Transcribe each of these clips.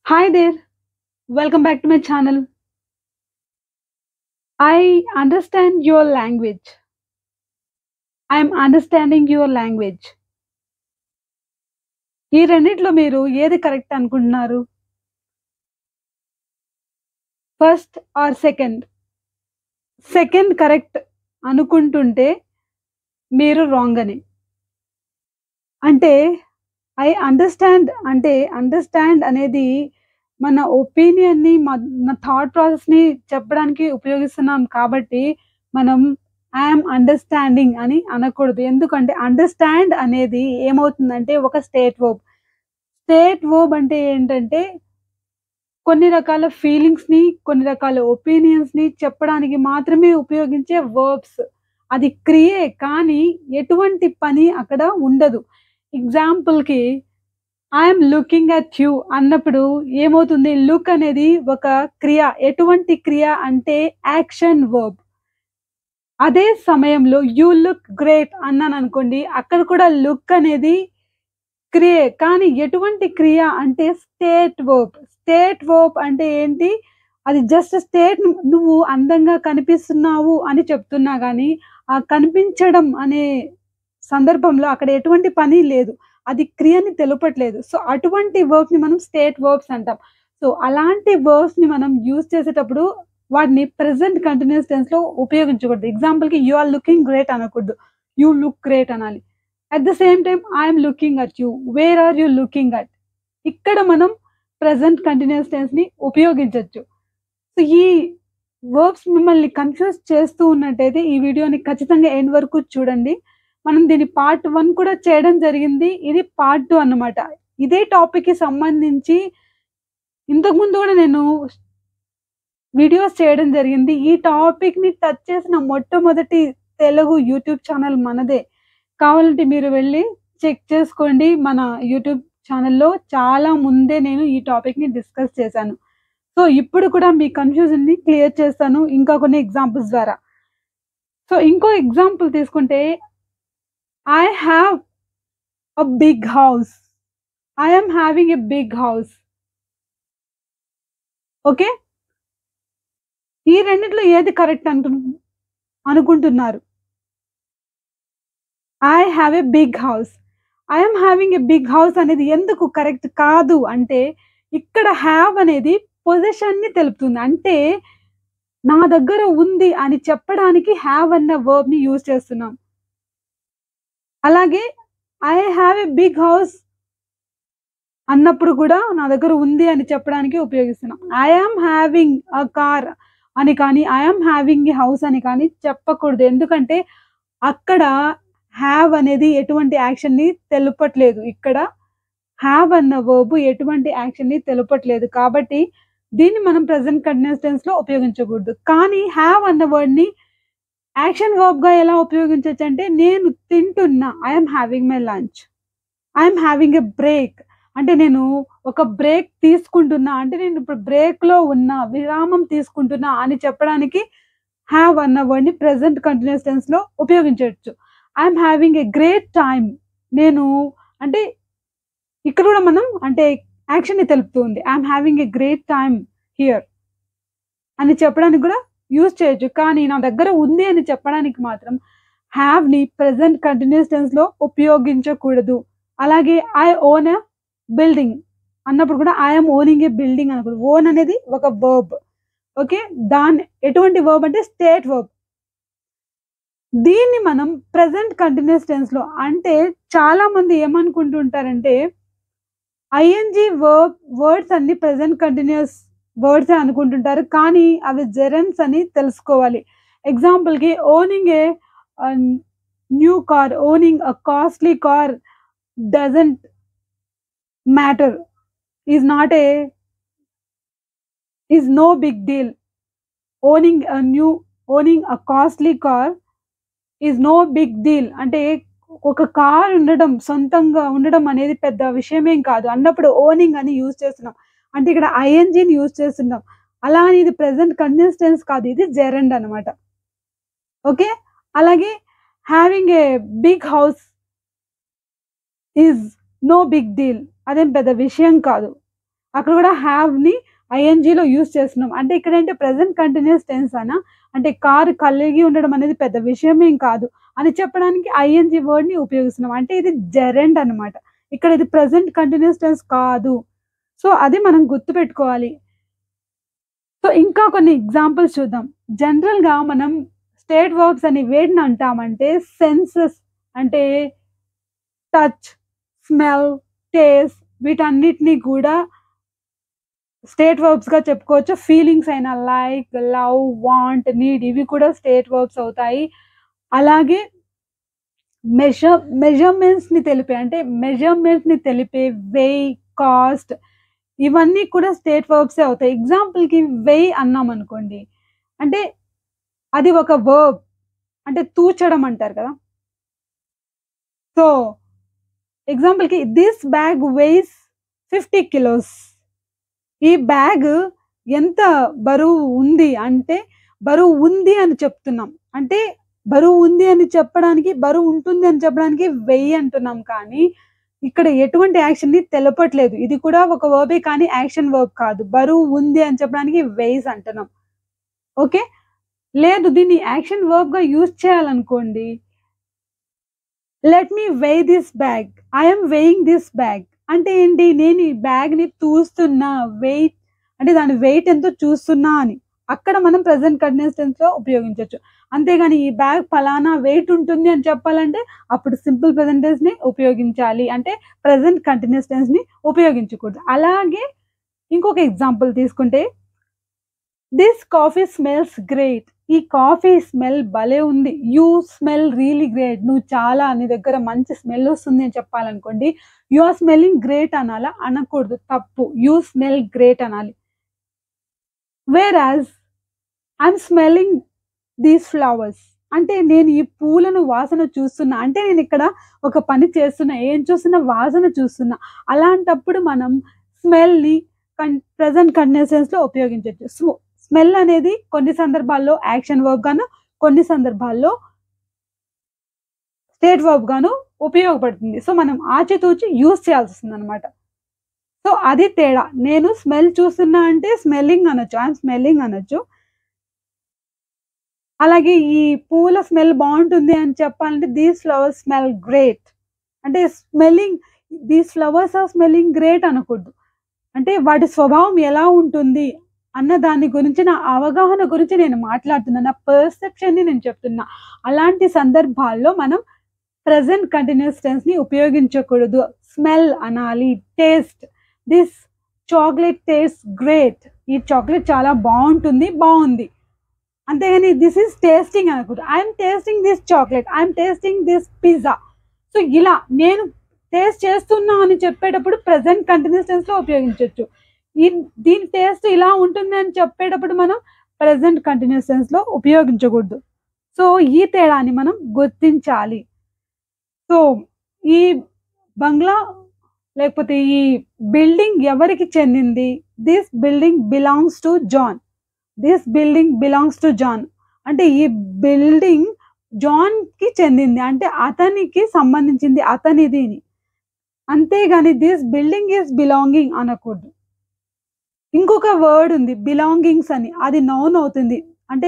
Hi there. Welcome back to my channel. I understand your language. I am understanding your language. ఈ రెండిట్లో మీరు ఏది correct అనుకుంటున్నారు? First or second? Second correct అనుకుంటుంటే మీరు wrong అని. అంటే ఐ అండర్‌స్టాండ్ అంటే అండర్‌స్టాండ్ అనేది మన ఒపీనియన్‌ని మన థాట్ ప్రాసెస్‌ని చెప్పడానికి ఉపయోగిస్తున్నాం కాబట్టి మనం ఐ యామ్ అండర్‌స్టాండింగ్ అని అనకూడదు. ఎందుకంటే అండర్‌స్టాండ్ అనేది ఏమవుతుందంటే ఒక స్టేట్ వర్బ్. స్టేట్ వర్బ్ అంటే ఏంటంటే కొన్ని రకాల ఫీలింగ్స్‌ని, కొన్ని రకాల ఒపీనియన్స్‌ని చెప్పడానికి మాత్రమే ఉపయోగించే వర్బ్స్. అది క్రియే కానీ ఎటువంటి పని అక్కడ ఉండదు. ఎగ్జాంపుల్‌కి I am looking at you అన్నప్పుడు ఏమవుతుంది? లుక్ అనేది ఒక క్రియ. ఎటువంటి క్రియ అంటే యాక్షన్ వర్బ్. అదే సమయంలో యూ లుక్ గ్రేట్ అన్నాననుకోండి అక్కడ కూడా లుక్ అనేది క్రియే. కానీ ఎటువంటి క్రియ అంటే స్టేట్ వర్బ్. స్టేట్ వర్బ్ అంటే ఏంటి? అది జస్ట్ స్టేట్ నువ్వు అందంగా కనిపిస్తున్నావు అని చెప్తున్నా గానీ, ఆ కనిపించడం అనే సందర్భంలో అక్కడ ఎటువంటి పని లేదు. అది క్రియని తెలుపట్లేదు. సో, అటువంటి వర్బ్స్‌ని మనం స్టేట్ వర్బ్స్ అంటాం. సో, అలాంటి వర్బ్స్‌ని మనం యూజ్ చేసేటప్పుడు వాటిని ప్రెజెంట్ కంటిన్యూయస్ టెన్స్‌లో ఉపయోగించకూడదు. ఎగ్జాంపుల్‌కి యూ ఆర్ లుకింగ్ గ్రేట్ అనకూడదు. యూ లుక్ గ్రేట్ అనాలి. At the same time I am looking at you. Where are you looking at? ఇక్కడ మనం ప్రెజెంట్ కంటిన్యూయస్ టెన్స్‌ని ఉపయోగించొచ్చు. సో, ఈ వర్బ్స్ మిమ్మల్ని కన్‌ఫ్యూజ్ చేస్తూ ఉన్నట్టయితే ఈ వీడియోని ఖచ్చితంగా ఎండ్ వరకు చూడండి. మనం దీని పార్ట్ 1 కూడా చేయడం జరిగింది. ఇది పార్ట్ 2 అన్నమాట. ఇదే టాపిక్‌కి సంబంధించి ఇంతకుముందు కూడా నేను వీడియోస్ చేయడం జరిగింది. ఈ టాపిక్‌ని టచ్ చేసిన మొట్టమొదటి తెలుగు యూట్యూబ్ ఛానల్ మనదే. కావాలంటే మీరు వెళ్లి చెక్ చేసుకోండి. మన యూట్యూబ్ ఛానల్‌లో చాలా ముందే నేను ఈ టాపిక్‌ని డిస్కస్ చేశాను. సో, ఇప్పుడు కూడా మీ కన్‌ఫ్యూజన్‌ని క్లియర్ చేస్తాను ఇంకా కొన్ని ఎగ్జాంపుల్స్ ద్వారా. సో, ఇంకో ఎగ్జాంపుల్ తీసుకుంటే I have a big house. I am having a big house. Okay. ఈ రెండిట్లో ఏది కరెక్ట్ అంటు అనుకుంటున్నారు? I have a big house. I am having a big house అనేది ఎందుకు కరెక్ట్ కాదు అంటే ఇక్కడ హావ్ అనేది పొజిషన్‌ని తెలుపుతుంది. అంటే నా దగ్గర ఉంది అని చెప్పడానికి హావ్ అన్న వర్బ్‌ని యూజ్ చేస్తున్నాం. అలాగే I have a big house అన్నప్పుడు కూడా నా దగ్గర ఉంది అని చెప్పడానికి ఉపయోగిస్తున్నాం. I am having a car అని కానీ, I am having a house అని కానీ చెప్పకూడదు. ఎందుకంటే అక్కడ హావ్ అనేది ఎటువంటి యాక్షన్‌ని తెలుపట్లేదు. ఇక్కడ హావ్ అన్న వర్బ్ ఎటువంటి యాక్షన్‌ని తెలుపట్లేదు. కాబట్టి దీన్ని మనం ప్రెజెంట్ కంటిన్యూయస్ టెన్స్‌లో ఉపయోగించకూడదు. కానీ హావ్ అన్న వర్డ్‌ని యాక్షన్ వర్బ్‌గా ఎలా ఉపయోగించొచ్చంటే నేను తింటున్నా. I am having my lunch. I am having a break. అంటే నేను ఒక బ్రేక్ తీసుకుంటున్నా. అంటే నేను ఇప్పుడు బ్రేక్‌లో ఉన్నా. విరామం తీసుకుంటున్నా అని చెప్పడానికి హావ్ అన్న వర్డ్‌ని ప్రెజెంట్ కంటిన్యూయస్ టెన్స్‌లో ఉపయోగించొచ్చు. I am having a great time. నేను అంటే ఇక్కడ కూడా మనం అంటే యాక్షన్‌ని తెలుపుతుంది. I am having a great time here అని చెప్పడానికి కూడా యూజ్ చేయొచ్చు. కానీ నా దగ్గర ఉంది అని చెప్పడానికి మాత్రం హావ్‌ని ప్రెజెంట్ కంటిన్యూయస్ టెన్స్‌లో ఉపయోగించకూడదు. అలాగే ఐ ఓన్ ఎ బిల్డింగ్ అన్నప్పుడు కూడా I am owning a building అనకూడదు. ఓన్ అనేది ఒక వర్బ్. ఓకే. దాన్ని ఎటువంటి వర్బ్ అంటే స్టేట్ వర్బ్. దీన్ని మనం ప్రెజెంట్ కంటిన్యూయస్ టెన్స్‌లో అంటే చాలామంది ఏమనుకుంటూ ఉంటారంటే ఐఎన్‌జీ వర్బ్ వర్డ్స్ అన్నీ ప్రెజెంట్ కంటిన్యూయస్ వర్డ్సే అనుకుంటుంటారు. కానీ అవి జెరమ్స్ అని తెలుసుకోవాలి. ఎగ్జాంపుల్‌కి owning a ah, new car, owning a costly car doesn't matter. Is not a is no big deal. Owning a new owning a costly car is no big deal. అంటే ఒక car ఉండడం సొంతంగా ఉండడం అనేది పెద్ద విషయమేం కాదు. అన్నప్పుడు ఓనింగ్ అని యూజ్ చేస్తున్నాం. అంటే ఇక్కడ ఐఎన్‌జీని యూజ్ చేస్తున్నాం. అలా అని ఇది ప్రెజెంట్ కంటిన్యూయస్ టెన్స్ కాదు. ఇది జెరండ్ అన్నమాట. ఓకే. అలాగే having a big house is no big deal. అదేం పెద్ద విషయం కాదు. అక్కడ కూడా హ్యావ్ని ఐఎన్జిలో యూస్ చేస్తున్నాం అంటే ఇక్కడ ఏంటి ప్రెసెంట్ కంటిన్యూస్ టెన్స్ అనా అంటే కారు కలిగి ఉండడం అనేది పెద్ద విషయమేం కాదు అని చెప్పడానికి ఐఎన్జి వర్డ్ని ఉపయోగిస్తున్నాం అంటే ఇది జెరెండ్ అన్నమాట ఇక్కడ ఇది ప్రెసెంట్ కంటిన్యూస్ టెన్స్ కాదు సో అది మనం గుర్తుపెట్టుకోవాలి సో ఇంకా కొన్ని ఎగ్జాంపుల్స్ చూద్దాం జనరల్గా మనం స్టేట్ వర్బ్స్ అని వేటిని అంటామంటే సెన్సెస్ అంటే టచ్ స్మెల్ టేస్ట్ వీటన్నిటిని కూడా స్టేట్ వర్బ్స్ గా చెప్పుకోవచ్చు ఫీలింగ్స్ అయినా లైక్ లవ్ వాంట్ నీడ్ ఇవి కూడా స్టేట్ వర్బ్స్ అవుతాయి అలాగే మెజర్ మెజర్మెంట్స్ ని తెలిపే అంటే మెజర్మెంట్స్ ని తెలిపే వెయ్ కాస్ట్ ఇవన్నీ కూడా స్టేట్ వర్బ్సే అవుతాయి ఎగ్జాంపుల్ కి వెయ్ అన్నాం అనుకోండి అంటే అది ఒక వర్బ్ అంటే తూచడం అంటారు కదా సో ఎగ్జాంపుల్ కి this bag weighs fifty kilos ఈ బ్యాగ్ ఎంత బరువు ఉంది అంటే బరువు ఉంది అని చెప్తున్నాం అంటే బరువు ఉంది అని చెప్పడానికి బరువు ఉంటుంది అని చెప్పడానికి వెయ్యి అంటున్నాం కానీ ఇక్కడ ఎటువంటి యాక్షన్ ని తెలపట్లేదు ఇది కూడా ఒక వర్బే కానీ యాక్షన్ వర్బ్ కాదు బరువు ఉంది అని చెప్పడానికి వెయిస్ అంటున్నాం ఓకే లేదు దీన్ని యాక్షన్ వర్బ్ గా యూజ్ చేయాలనుకోండి let me weigh this bag I'm weighing this bag అంటే ఏంటి నేను ఈ బ్యాగ్ ని చూస్తున్నా వెయిట్ అంటే దాని వెయిట్ ఎంతో చూస్తున్నా అని అక్కడ మనం ప్రెసెంట్ కంటిన్యూస్ టెన్స్ లో ఉపయోగించవచ్చు అంతేగాని ఈ బ్యాగ్ ఫలానా వెయిట్ ఉంటుంది అని చెప్పాలంటే అప్పుడు సింపుల్ ప్రెసెంట్ టెన్స్ ని ఉపయోగించాలి అంటే ప్రెసెంట్ కంటిన్యూస్ టెన్స్ ని ఉపయోగించకూడదు అలాగే ఇంకొక ఎగ్జాంపుల్ తీసుకుంటే దిస్ కాఫీ స్మెల్స్ గ్రేట్ ఈ కాఫీ స్మెల్ భలే ఉంది యూ స్మెల్ రియలీ గ్రేట్ నువ్వు చాలా నీ దగ్గర మంచి స్మెల్ వస్తుంది అని చెప్పాలనుకోండి యు ఆర్ స్మెల్లింగ్ గ్రేట్ అనాలా అనకూడదు తప్పు యూ స్మెల్ గ్రేట్ అనాలి whereas I'm smelling these flowers అంటే నేను ఈ పూలను వాసన చూస్తున్నా అంటే నేను ఇక్కడ ఒక పని చేస్తున్నా ఏం చూస్తున్నా వాసన చూస్తున్నా అలాంటప్పుడు మనం స్మెల్ని కన్ ప్రజెంట్ కండిషన్స్లో ఉపయోగించవచ్చు స్మెల్ అనేది కొన్ని సందర్భాల్లో యాక్షన్ వర్బ్ గాను కొన్ని సందర్భాల్లో స్టేట్ వర్బ్ గాను ఉపయోగపడుతుంది సో మనం ఆచితూచి యూజ్ చేయాల్సి వస్తుంది అనమాట సో అది తేడా నేను స్మెల్ చూస్తున్నా అంటే స్మెల్లింగ్ అనొచ్చు ఐఎమ్ స్మెల్లింగ్ అనొచ్చు అలాగే ఈ పూల స్మెల్ బాగుంటుంది అని చెప్పాలంటే దీస్ ఫ్లవర్స్ స్మెల్ గ్రేట్ అంటే smelling these flowers are smelling great అనకూడదు అంటే వాటి స్వభావం ఎలా ఉంటుంది అన్న దాని గురించి నా అవగాహన గురించి నేను మాట్లాడుతున్నా నా పర్సెప్షన్ని నేను చెప్తున్నా అలాంటి సందర్భాల్లో మనం ప్రజెంట్ కంటిన్యూస్ టెన్స్ ని ఉపయోగించకూడదు స్మెల్ అనాలి taste this chocolate taste great ఈ చాక్లెట్ చాలా బాగుంటుంది బాగుంది అంతేగాని దిస్ ఈస్ టేస్టింగ్ అనకూడదు I'm tasting this chocolate I'm tasting this pizza so ఇలా నేను టేస్ట్ చేస్తున్నా అని చెప్పేటప్పుడు ప్రజెంట్ కంటిన్యూస్ టెన్స్ లో ఉపయోగించవచ్చు ఈ దీని టేస్ట్ ఇలా ఉంటుంది అని చెప్పేటప్పుడు మనం ప్రజెంట్ కంటిన్యూస్ టెన్స్ లో ఉపయోగించకూడదు సో ఈ తేడాని మనం గుర్తించాలి సో ఈ బంగ్లా లేకపోతే ఈ బిల్డింగ్ ఎవరికి చెందింది this building belongs to John this building belongs to John అంటే ఈ బిల్డింగ్ జాన్ కి చెందింది అంటే అతనికి సంబంధించింది అతనిది అని అంతేగాని దిస్ బిల్డింగ్ ఈస్ బిలాంగింగ్ అనకూడదు ఇంకొక వర్డ్ ఉంది బిలాంగింగ్స్ అని అది నౌన్ అవుతుంది అంటే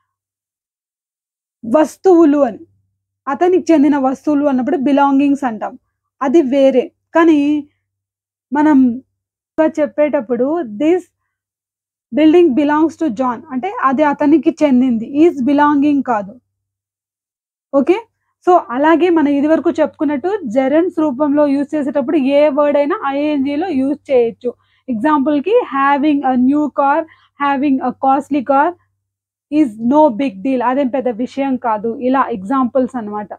వస్తువులు అని అతనికి చెందిన వస్తువులు అన్నప్పుడు బిలాంగింగ్స్ అంటాం అది వేరే కానీ మనం చెప్పేటప్పుడు this building belongs to John అంటే అది అతనికి చెందింది ఈజ్ బిలాంగింగ్ కాదు ఓకే సో అలాగే మనం ఇదివరకు చెప్పుకున్నట్టు జెరెన్స్ రూపంలో యూజ్ చేసేటప్పుడు ఏ వర్డ్ అయినా ఐఎన్జిలో యూజ్ చేయొచ్చు ఎగ్జాంపుల్ కి having a new car having a costly car is no big deal అదేం పెద్ద విషయం కాదు ఇలా ఎగ్జాంపుల్స్ అన్నమాట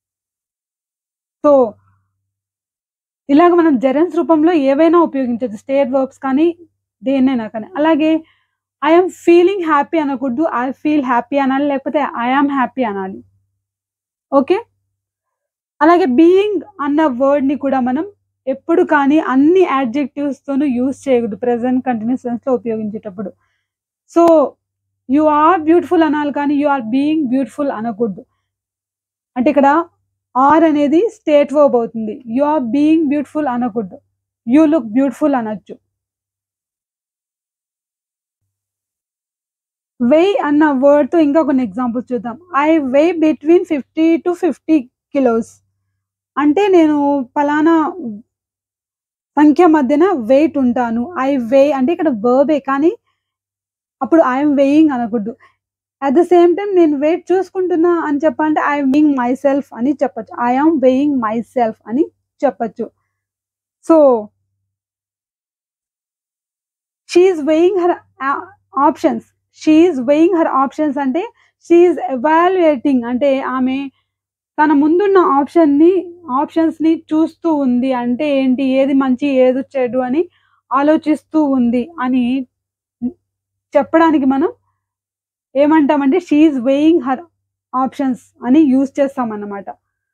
సో ఇలాగ మనం జెరెన్స్ రూపంలో ఏవైనా ఉపయోగించవచ్చు స్టేట్ వర్బ్స్ కానీ దేన్నైనా కానీ అలాగే ఐఎమ్ ఫీలింగ్ హ్యాపీ అనకూడదు ఐ ఫీల్ హ్యాపీ అనాలి లేకపోతే ఐఆమ్ హ్యాపీ అనాలి ఓకే అలాగే బీయింగ్ అన్న వర్డ్ ని కూడా మనం ఎప్పుడు కానీ అన్ని యాడ్జెక్టివ్స్ తోనూ యూజ్ చేయకూడదు ప్రెసెంట్ కంటిన్యూస్ టెన్స్ లో ఉపయోగించేటప్పుడు సో యు ఆర్ బ్యూటిఫుల్ అనాలి కానీ యు ఆర్ బీయింగ్ బ్యూటిఫుల్ అనకూడదు అంటే ఇక్కడ ఆర్ అనేది స్టేట్ వర్బ్ అవుతుంది యు ఆర్ బీయింగ్ బ్యూటిఫుల్ అనకూడదు యూ లుక్ బ్యూటిఫుల్ అనొచ్చు వెయ్ అన్న వర్డ్తో ఇంకా కొన్ని ఎగ్జాంపుల్స్ చూద్దాం I weigh between fifty to fifty kilos అంటే నేను పలానా సంఖ్య మధ్యన వెయిట్ ఉంటాను ఐ వే అంటే ఇక్కడ వర్బే కానీ అప్పుడు ఐఎమ్ వేయింగ్ అనకూడదు అట్ ద సేమ్ టైం నేను వెయిట్ చూసుకుంటున్నా అని చెప్పాలంటే ఐ వేయింగ్ మై సెల్ఫ్ అని చెప్పచ్చు ఐఎమ్ వేయింగ్ మై సెల్ఫ్ అని చెప్పచ్చు so she's weighing her options she's weighing her options అంటే షీఈస్ ఎవాల్యుయేటింగ్ అంటే ఆమె తన ముందున్న ఆప్షన్ని ఆప్షన్స్ని చూస్తూ ఉంది అంటే ఏంటి ఏది మంచి ఏది చెడు అని ఆలోచిస్తూ ఉంది అని చెప్పడానికి మనం ఏమంటామంటే షీఈస్ వేయింగ్ హర్ ఆప్షన్స్ అని యూజ్ చేస్తాం అన్నమాట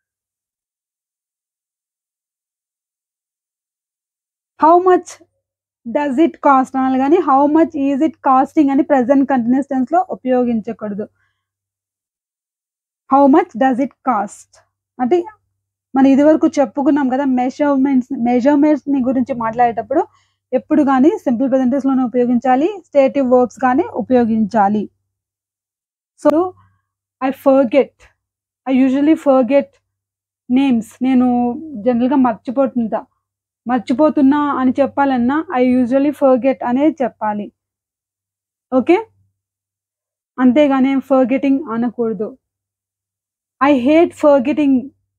how much does it cost అనాలి కానీ how much is it costing అని ప్రజెంట్ కంటిన్యూస్ టెన్స్ లో ఉపయోగించకూడదు how much does it cost అంటే మనం ఇదివరకు చెప్పుకున్నాం కదా మెజర్మెంట్స్ మెజర్మెంట్స్ ని గురించి మాట్లాడేటప్పుడు ఎప్పుడు కానీ సింపుల్ ప్రెజెంటెన్స్ లోనే ఉపయోగించాలి స్టేటివ్ వర్బ్స్ కానీ ఉపయోగించాలి so I forget I usually forget names నేను జనరల్గా మర్చిపోతుంటా మర్చిపోతున్నా అని చెప్పాలన్నా ఐ యూజువలీ ఫర్గెట్ అనేది చెప్పాలి ఓకే అంతేగాని ఫర్గెటింగ్ అనకూడదు ఐ హేట్ ఫర్గెటింగ్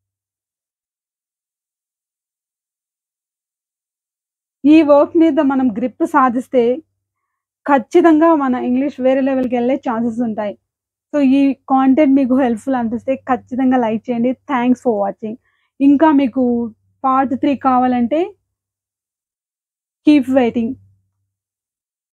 ఈ వర్క్ మీద మనం గ్రిప్ సాధిస్తే ఖచ్చితంగా మన ఇంగ్లీష్ వేరే లెవెల్కి వెళ్ళే ఛాన్సెస్ ఉంటాయి సో ఈ కాంటెంట్ మీకు హెల్ప్ఫుల్ అనిపిస్తే ఖచ్చితంగా లైక్ చేయండి థ్యాంక్స్ ఫర్ వాచింగ్ ఇంకా మీకు పార్ట్ త్రీ కావాలంటే కీప్ వెయిటింగ్